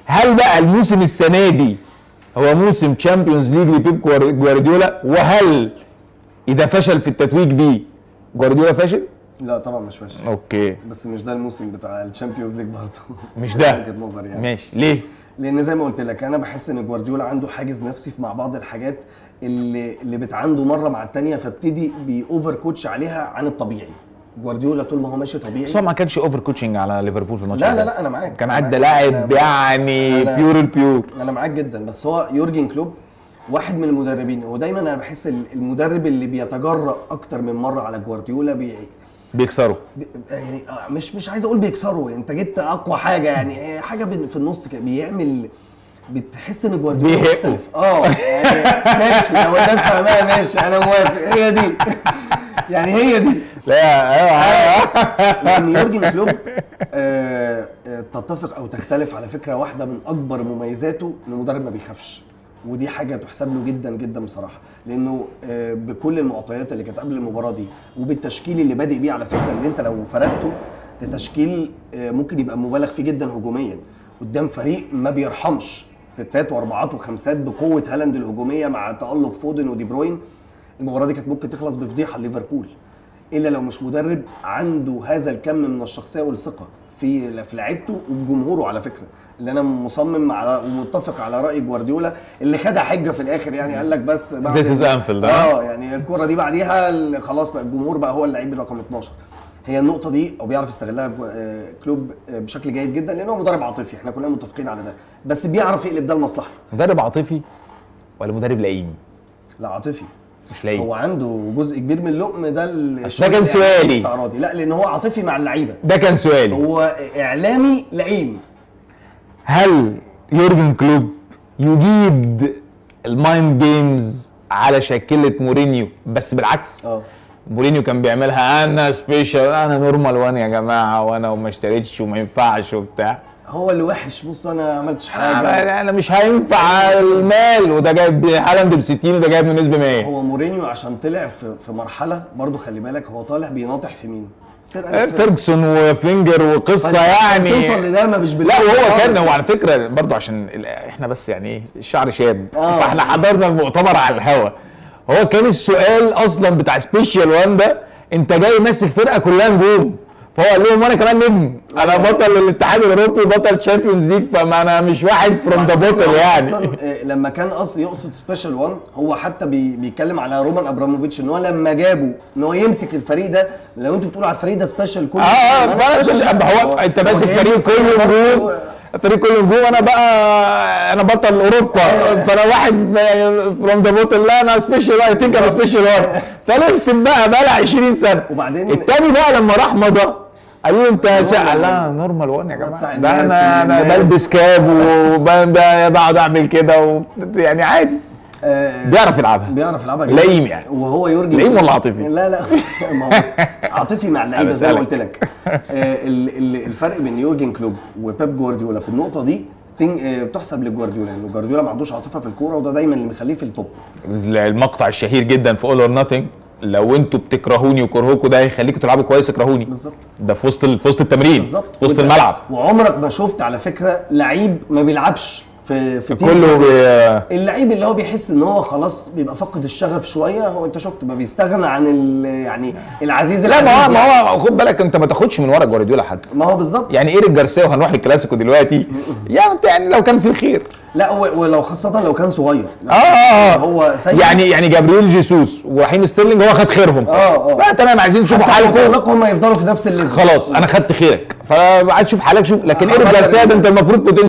هل بقى الموسم السنه دي هو موسم تشامبيونز ليج لبيب جوار- جوارديولا وهل اذا فشل في التتويج بيه جوارديولا فاشل؟ لا طبعا مش فاشل اوكي بس مش ده الموسم بتاع الشامبيونز ليج برضه مش ده وجهه نظري يعني ماشي ليه؟ لان زي ما قلت لك انا بحس ان جوارديولا عنده حاجز نفسي في مع بعض الحاجات اللي اللي بتعنده مره مع التانيه فابتدي بيوفر كوتش عليها عن الطبيعي جوارديولا طول ما هو ماشي طبيعي بس هو ما كانش اوفر كوتشنج على ليفربول في الماتش لا ده. لا لا انا معاك كان أنا عدى معاك. لاعب أنا- يعني أنا- بيور البيور انا معاك جدا بس هو يورجن كلوب واحد من المدربين ودايما انا بحس ال- المدرب اللي بيتجرأ اكتر من مره على جوارديولا بي بيكسروا بي- يعني آه، مش مش عايز اقول بيكسروا انت جبت اقوى حاجه يعني آه، حاجه بين- في النص كده بيعمل بتحس ان جوارديولا بيهقوا. مختلف اه يعني ماشي لو الناس فاهماها ماشي انا موافق هي دي يعني هي دي لا ايوه لان يورجن كلوب آه، آه، تتفق او تختلف على فكره واحده من اكبر مميزاته انه مدرب ما بيخافش ودي حاجه تحسب له جدا جدا بصراحه لانه آه، بكل المعطيات اللي كانت قبل المباراه دي وبالتشكيل اللي بادئ بيه على فكره اللي انت لو فردته ده تشكيل آه، ممكن يبقى مبالغ فيه جدا هجوميا قدام فريق ما بيرحمش ستات واربعات وخمسات بقوه هالاند الهجوميه مع تالق فودن ودي بروين المباراه دي كانت ممكن تخلص بفضيحه ليفربول الا لو مش مدرب عنده هذا الكم من الشخصيه والثقه في في لعيبته وفي جمهوره على فكره اللي انا مصمم على ومتفق على راي جوارديولا اللي خدها حجه في الاخر يعني قال لك بس بعد This is Anfield، اه يعني الكره دي بعديها ال- خلاص بقى الجمهور بقى هو اللعيب رقم 12 هي النقطه دي او بيعرف يستغلها جو- آه، كلوب آه، بشكل جيد جدا لان هو مدرب عاطفي احنا كلنا متفقين على ده بس بيعرف يقلب ده لمصلحته مدرب عاطفي ولا مدرب لئيم؟ لا عاطفي مش لئيم هو عنده جزء كبير من اللقم ده ده كان سؤالي. استعراضي لا لان هو عاطفي مع اللعيبه ده كان سؤالي هو اعلامي لئيم هل يورجن كلوب يجيد المايند جيمز على شاكله مورينيو بس بالعكس اه مورينيو كان بيعملها انا سبيشال انا نورمال وان يا جماعه وانا وما اشتريتش وما ينفعش وبتاع هو اللي وحش بص انا ما عملتش حاجه انا أنا مش هينفع المال وده جايب هالاند ب 60 وده جايب نسبه 100 هو مورينيو عشان طلع في, في مرحله برضو خلي بالك هو طالع بيناطح في مين؟ سير أليكس فيرجسون. فيرجسون وفينجر وقصه فأنت يعني توصل لده ما مش لا بالله وهو خالص. كان هو على فكره برضه عشان ال- احنا بس يعني ايه الشعر شاب آه. فاحنا حضرنا المؤتمر على الهوا هو كان السؤال اصلا بتاع سبيشال وان ده انت جاي ماسك فرقه كلها نجوم فهو قال لهم وانا كمان نجم انا بطل الاتحاد الاوروبي وبطل تشامبيونز ليج فما انا مش واحد فروم ذا بوتل هو يعني اصلا آه، لما كان قصد يقصد سبيشال 1 هو حتى بي بيتكلم على رومان ابراموفيتش ان هو لما جابه ان هو يمسك الفريق ده لو انتوا بتقولوا على الفريق ده سبيشال كله اه اه فأنا مش- هو انت ماسك فريق كله نجوم فريق كله نجوم انا بقى انا بطل اوروبا فانا واحد فروم ذا بوتل لا انا سبيشال اي ثينك انا سبيشال وان فلبسم بقى بقى لها 20 سنه وبعدين- التاني بقى لما راح مضى قالوا له انت شا... لا نورمال وان يا بتاع جماعه ده الناس انا انا والناس. بلبس كاب وبقعد اعمل كده و... يعني عادي آه بيعرف يلعبها بيعرف يلعبها جدا. لئيم يعني. وهو يورجن لئيم ولا عاطفي؟ لا لا ما هو بص عاطفي مع اللعيبه أنا زي ما بسألك. قلت لك آه ال- ال- الفرق بين يورجن كلوب وبيب جوارديولا في النقطه دي تن- آه، بتحسب لجوارديولا لانه جوارديولا ما عندوش عاطفه في الكوره وده دايما اللي مخليه في التوب المقطع الشهير جدا في اول اور ناثينج لو انتوا بتكرهوني وكرهكم ده هيخليكم تلعبوا كويس اكرهوني بالظبط ده في وسط ال- في وسط التمرين بالظبط في وسط وده- الملعب وعمرك ما شفت على فكره لعيب ما بيلعبش في في تيم. كله بي... اللعيب اللي هو بيحس ان هو خلاص بيبقى فاقد الشغف شويه هو انت شفت ما بيستغنى عن ال- يعني العزيز لا العزيز ما هو يعني. ما هو خد بالك انت ما تاخدش من ورا جوارديولا حد ما هو بالظبط يعني ايريك جارسيا وهنروح للكلاسيكو دلوقتي يعني انت يعني لو كان في خير لا و- ولو خاصة لو كان صغير لو اه اه هو سيء يعني يعني جابرييل جيسوس ورحيم ستيرلينج هو خد خيرهم اه اه لا تمام عايزين نشوفوا حالكم حالكم هم يفضلوا في نفس الليفل خلاص انا خدت خيرك فعايز تشوف حالك شوف لكن ايريك عامة- جارسيا ده انت المفروض